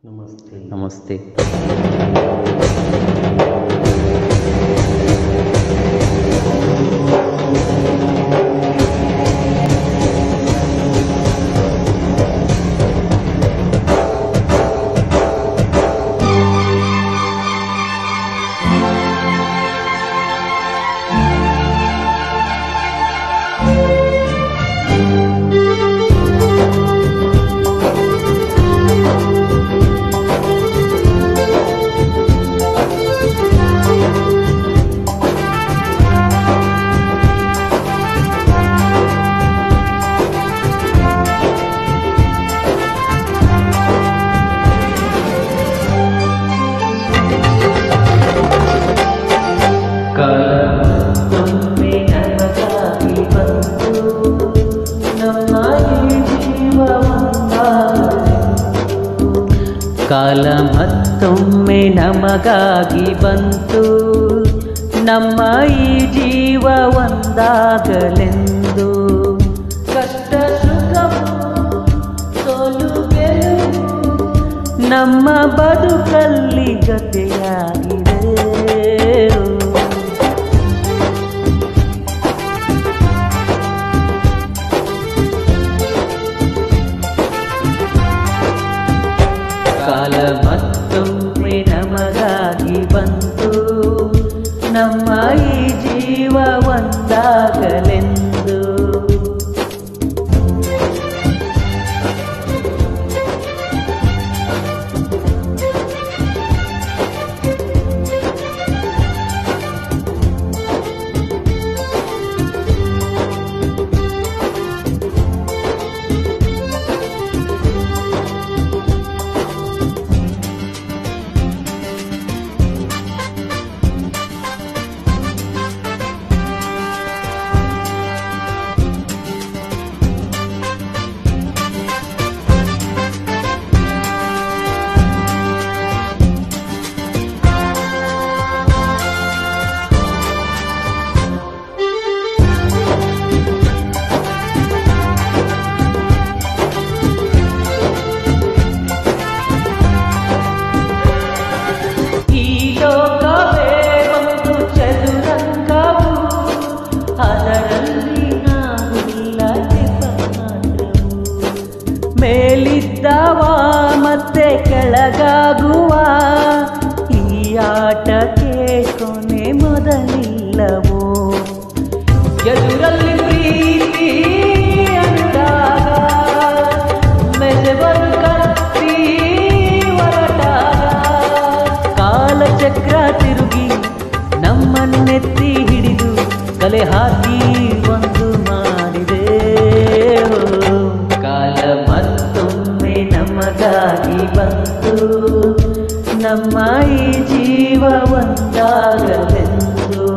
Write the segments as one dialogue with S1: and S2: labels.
S1: ನಮಸ್ತೆ
S2: ನಮಸ್ತೆ
S3: ಕಾಲಮತ್ತೊಮ್ಮೆ ನಮಗಾಗಿ ಬಂತು ನಮ್ಮ ಈ ಜೀವವನ್ನಾಗಲೆಂದು. ಕಾಲ ಮತ್ತೊಮ್ಮೆ ನಮಗಾಗಿ ಬಂತು ನಮ್ಮ ಈ ಜೀವ ಒಂದಾಗಲೆಂದು ಕಷ್ಟ ಸುಖವು ಸೋಲು ಗೆಲುವು ನಮ್ಮ ಬದುಕಲ್ಲಿ ಜೊತೆಯಾಗಿದೆ ಕಾಲ ಮತ್ತೊಮ್ಮೆ ನಮಗಾಗಿ ಬಂತು ನಮ್ಮ ಈ ಜೀವ ಒಂದಾಗಲೆಂದು ಈ ಲೋಕವೇ ಒಂದು ಚದುರಂಗವು ಅದರಲ್ಲಿ ನಾವಿಲ್ಲದೆ ಮಾತ್ರವು ಮೇಲಿದ್ದವ ಮತ್ತೆ ಕೆಳಗಾಗುವ ಈ ಆಟಕ್ಕೆ ಕೊನೆ ಮೊದಲಿಲ್ಲವೋ ಎದುರಲ್ಲಿ ಪ್ರೀತಿ ಅಂದಾಗ ಮೆಸೆಬರು ಕತ್ತಿ ಹೊರಟಾಗ ಕಾಲಚಕ್ರ ತಿರುಗಿ ನಮ್ಮನ್ನೆತ್ತಿ ಹಿಡಿದು ಕಲೆ ಹಾಕಿ ಒಂದು ಮಾಡಿದೆ ಕಾಲ ಮತ್ತೊಮ್ಮೆ ನಮಗಾಗಿ ಬಂತು ನಮ್ಮ ಈ ಜೀವ ಒಂದಾಗಲೆಂದು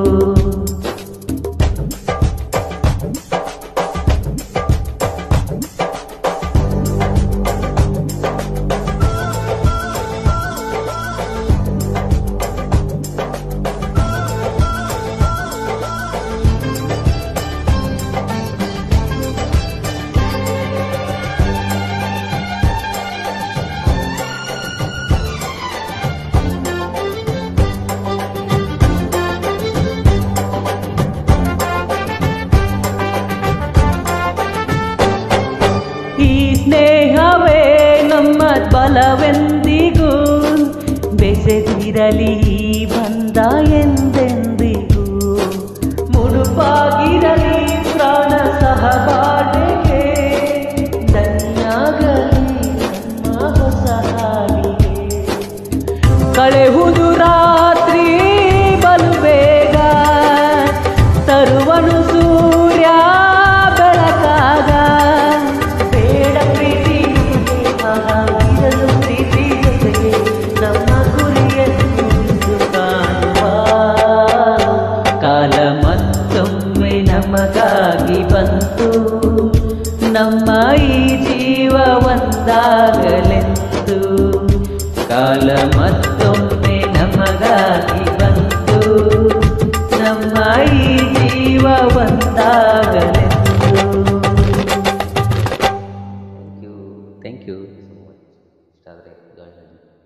S3: ಈ ಸ್ನೇಹವೇ ನಮ್ಮ ಬಲವೆಂದಿಗೂ ಬೆಸೆದಿರಲಿ ಈ ಬಂದ ಎಂದೆಂದಿಗೂ ಮುಡುಪಾಗಿರಲಿ ಪ್ರಾಣ ಸಹಬಾಳ್ವೆಗೆ ಧನ್ಯಾಗಲಿ ನಮ್ಮ ಹೊಸ ಹಾಡಿಗೆ ಕಳೆಹುದು ರಾತ್ರಿ ಬಲು ಬೇಗ ತರುವನು ಸೂರ್ಯ ಬೆಳಕಾಗ ಬೇಡ ಪ್ರೀತಿ ನಮಗೆ ಹಾಗಿರಲು ಪ್ರೀತಿ ಜೊತೆಗೆ ನಮ್ಮ ಗುರಿಯನ್ನು ಇಂದು ಕಾಣುವ ಕಾಲ ಮತ್ತೊಮ್ಮೆ ನಮಗಾಗಿ ಬಂತು ನಮ್ಮ ಈ ಜೀವ ಒಂದಾಗಲೆಂದು ಕಾಲ ಮತ್ತೊಮ್ಮೆ ನಮಗಾಗಿ ಬಂತು ನಮ್ಮ ಈ ಜೀವ ಒಂದಾಗಲೆಂದು
S2: thank you thank you so much ಇಷ್ಟ ಆದರೆ
S3: ಜಯ